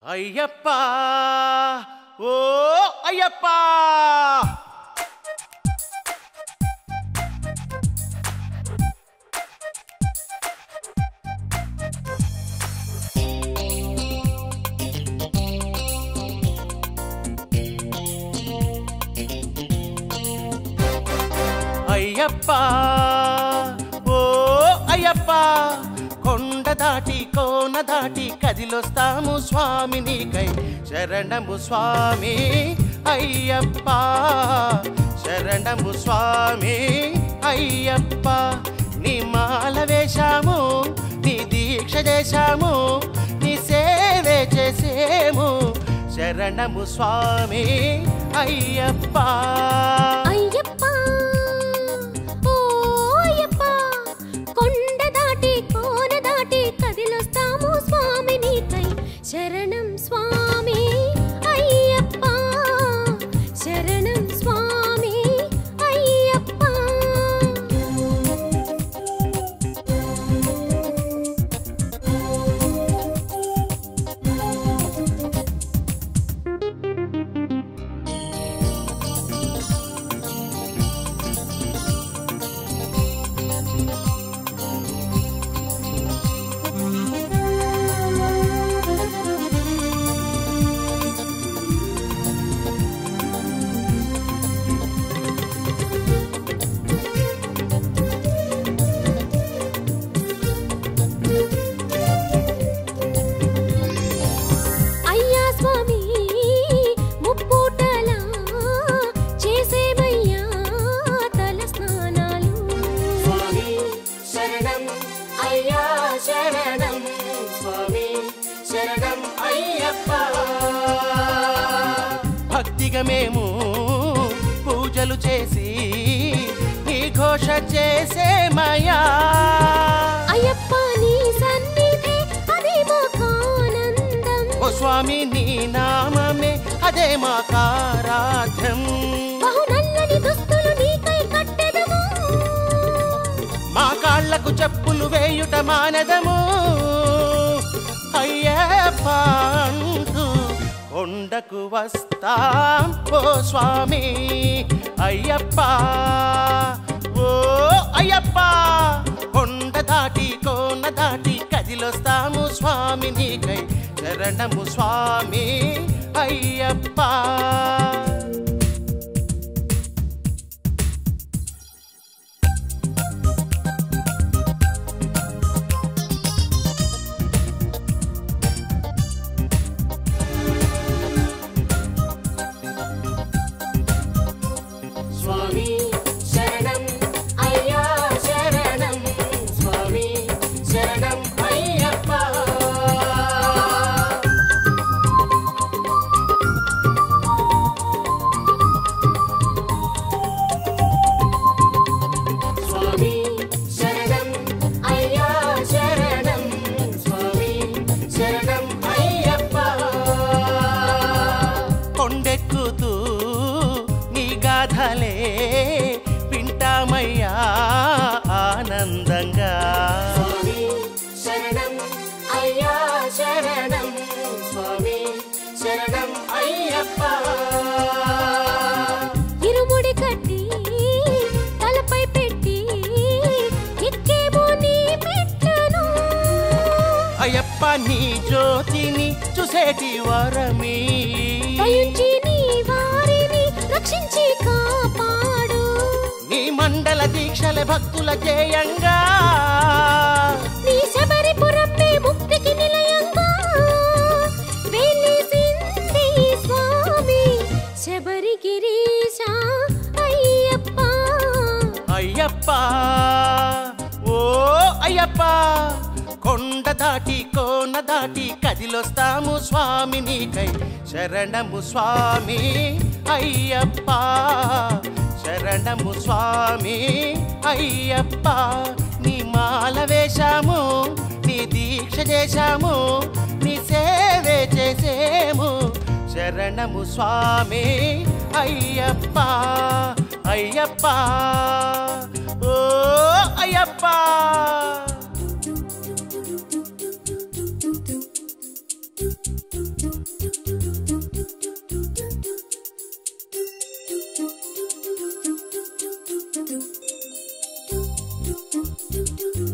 అయ్యప్ప ఓ అయ్యప్ప అయ్యప్ప ఓ అయ్యప్ప కొండ దాటి కోన దాటి కదిలొస్తాము స్వామి నీకై శరణము స్వామి అయ్యప్ప శరణము స్వామి అయ్యప్ప నీ మాల వేశాము నీ దీక్ష చేశాము నీ సేవే చేసేము శరణము స్వామి అయ్యప్ప అయ్యప్ప ఓ అయ్యప్ప కొండ దాటి కోన దాటి కదిలొస్తాము స్వామి నీకై శరణం స్వామి అయ్యప్ప శరణం స్వామి అయ్యప్ప అయ్యా స్వామి ముప్పూటలా చేసేమయ్యా తల స్నానాలు స్వామి శరణం అయ్యా శరణం స్వామి శరణం అయ్యప్ప భక్తిగా మేము పూజలు చేసి నీ ఘోష చేసేమయ్యా అయ్యప్ప నీ సన్నిధి అది మాకానందం ఓ స్వామి నీ నామమే అదే మా కారాధ్యం బహు నల్లని దుస్తులు నీకై కట్టెదము మా కాళ్లకు చెప్పులు వేయుట మానదము అయ్యప్ప అంటూ కొండకు వస్తాం ఓ స్వామి అయ్యప్ప ఓ అయ్యప్ప కొండ దాటి కోన దాటి కదిలొస్తాము స్వామి నీకై శరణము స్వామి అయ్యప్ప స్వామి శరణం అయ్యా శరణం స్వామి శరణం అయ్యప్ప స్వామి శరణం అయ్యా శరణం స్వామి శరణం అయ్యప్ప కొండెక్కుతూ నీ గాథలే వింటామయ్యా ఆనందంగా స్వామి శరణం అయ్యా శరణం స్వామి శరణం అయ్యప్ప ఇరుముడి కట్టి తలపై పెట్టి ఎక్కేమో నీ మెట్లను అయ్యప్ప నీ జ్యోతిని చూసేటి వరమీ దయించి నీ వారిని రక్షించి కాపాడు నీ మండల దీక్షల భక్తుల జయంగా నీ శబరిపురమే ముక్తికి నిలయంగా వెలిసింది స్వామి శబరిగిరీశ అయ్యప్ప అయ్యప్ప ఓ అయ్యప్ప కొండ దాటి కోన దాటి కదిలొస్తాము స్వామి నీకై శరణము స్వామి అయ్యప్ప శరణము స్వామి అయ్యప్ప నీ మాల వేశాము నీ దీక్ష చేశాము నీ సేవే చేసేము శరణము స్వామి అయ్యప్ప అయ్యప్ప ఓ అయ్యప్ప టు టు టు టు టు టు టు టు టు టు టు టు టు టు టు